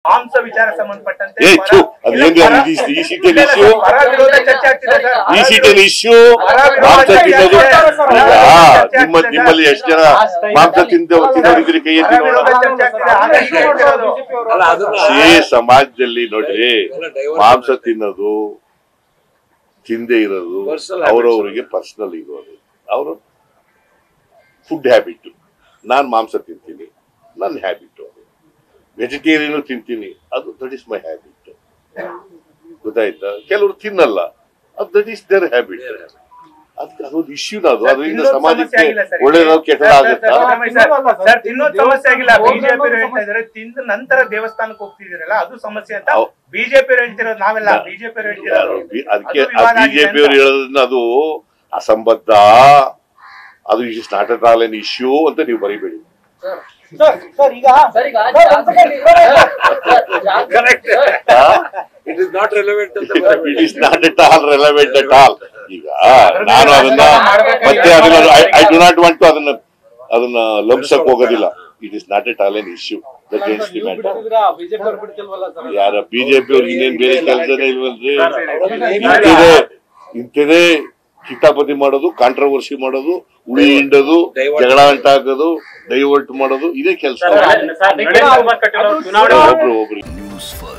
ಮಾಂಸ ವಿಚಾರ ಸಂಬಂಧಪಟ್ಟಂತೆ ಏ, ಪರ- ಥು, ಇಲ್ಲ, ಅದೇನು ಪರ- ಈ- ಈ ಸೀಟಲ್ಲಿ ಇಲ್ಲ, ಇಲ್ಲ, issue? ಪರ ವಿರೋಧ ಚರ್ಚೆ ಆಗ್ತಿದೆ ಸರ್. ಈ ಸೀಟಲ್ಲಿ ಇಶ್ಯೂ ಪರ ವಿರೋಧ ಮಾಂಸ ಚರ್ಚೆ ತಿನ್ನೋದು ಆಗ್ತಿದೆ. ಈಗ ಚರ್ಚೆ ನಿಮ್ಮ ಆಗ್ತಿದೆ ನಿಮ್ಮಲ್ಲಿ ಎಷ್ಟು ಜನ ಮಾಂಸ ತಿಂದ ತಿನ್ನೋರಿದ್ರೆ ಕೈ ಎತ್ತಿ ಪರ ವಿರೋಧ ನೋಡೋಣ ಚರ್ಚೆ ಆಗ್ತಿದೆ. ಹಾಗಾಗಿ ಹೇಳ್ತಿರೋದು. ಅಲ್ಲ, ಅದನ್ನ- ಈ ಸಮಾಜದಲ್ಲಿ ನೋಡ್ರಿ ಎಲ್ಲ divert ಮಾಂಸ ತಿನ್ನೋದು ತಿಂದೆ ಇರೋದು Personal habits. ಅವರವರಿಗೆ ಪರ್ಸನಲ್ ಇರೋದು ಅವರು ಫುಡ್ ಹ್ಯಾಬಿಟ್ ನಾನು ಮಾಂಸ ತಿಂತೀನಿ ನನ್ನ ಹ್ಯಾಬಿಟ್ ವೆಜಿಟೇರಿಯನ್ ತಿಂತೀನಿ ಅದು ದಟ್ ಇಸ್ ಮೈ ಹ್ಯಾಬಿಟ್ ಗೊತ್ತಾಯ್ತಾ ಕೆಲವರು ತಿನ್ನಲ್ಲ ಅದು ದಟ್ ಇಸ್ ದೇರ್ ಹ್ಯಾಬಿಟ್ ಅದಕ್ಕೆ ಅದೊಂದು ಇಶ್ಯೂ ಅದು ಸರ್, ಅದರಿಂದ ತಿನ್ನೋದು ಸಮಸ್ಯೆ ಸಮಾಜಕ್ಕೆ ಆಗಿಲ್ಲ ಸರ್. ಒಳ್ಳೇದೋ ಸರ್, ಕೆಟ್ಟದಾಗುತ್ತಾ ಸರ್, ಸರ್, ಸರ್, ಸರ್, ತಿನ್ನೋದು ಸಮಸ್ಯೆ ಆಗಿಲ್ಲ ಬಿಜೆಪಿ ಹೇಳ್ತಾ ಇದಾರೆ ತಿಂದ ನಂತರ ದೇವಸ್ಥಾನಕ್ಕೆ ಹೋಗ್ತಿದ್ದೀರಲ್ಲ ಅದು ಸಮಸ್ಯೆ ಅಂತ ಹೌ- ಬಿಜೆಪಿ ಹೇಳ್ತಿರೋದು ನಾವೆಲ್ಲ ಬಿಜೆಪಿ ಯಾರು ಹೇಳ್ತಿರೋದು ಬಿ- ಅದಕ್ಕೆ ಅದು ವಿವಾದ ಆಗಿದೆ ಬಿಜೆಪಿ ಅವ್ರು ಅಂತ. ಹೇಳೋದನ್ನ ಅದು ಅಸಂಬದ್ಧ ಅದು is not at all an issue ಅಂತ ನೀವು ಬರಿಬೇಡಿ ಸರ್ ಈಗ ಸರ್, ಈಗ ಸರ್, ಒಂದ್ second, ಇವ್ರೇ ಇಲ್ಲ. Correct. It is not relevant ಅಂತ ಇಟ್ ಬರಬೇಡಿ. Is not at all relevant at all ಈಗ ನಾನು ಅದನ್ನ ಮತ್ತೆ ಅದನ್ನ ಐ ಡು ನಾಟ್ ವಾಂಟ್ ಅದನ್ನ ಅದನ್ನ ಲಂಸಕ್ ಹೋಗೋದಿಲ್ಲ it is not at all an issue that is the matter ಬಿಡ್ತಿದ್ರಾ ಬಿಜೆಪಿ ಅವ್ರು ಬಿಡ್ತಿಲ್ವಲ್ಲ ಸರ್ ಯಾರ ಬಿಜೆಪಿ ಅವ್ರಿಗೆ ಇನ್ನೇನ್ ಬೇರೆ ಕೆಲಸನೇ ಇಲ್ವಲ್ರಿ ಅವ್ರನ್ನ ಇಂಥದೇ ಇಂಥದೇ ಕಿತಾಪತಿ ಮಾಡೋದು ಕಾಂಟ್ರವರ್ಸಿ ಮಾಡೋದು ಉಳಿ ಹಿಂಡೋದು Divert. ಜಗಳ ಅಂಟಾಕೋದು ಡೈವರ್ಟ್ ಮಾಡೋದು ಇದೇ ಕೆಲಸ ಸರ್, ನಳಿನ್ ಕುಮಾರ್ ಕಟೀಲ್ ಅವರು ಚುನಾವಣೆ ಒಬ್ರು ಒಬ್ರು ನ್ಯೂಸ್ ಫಸ್ಟ್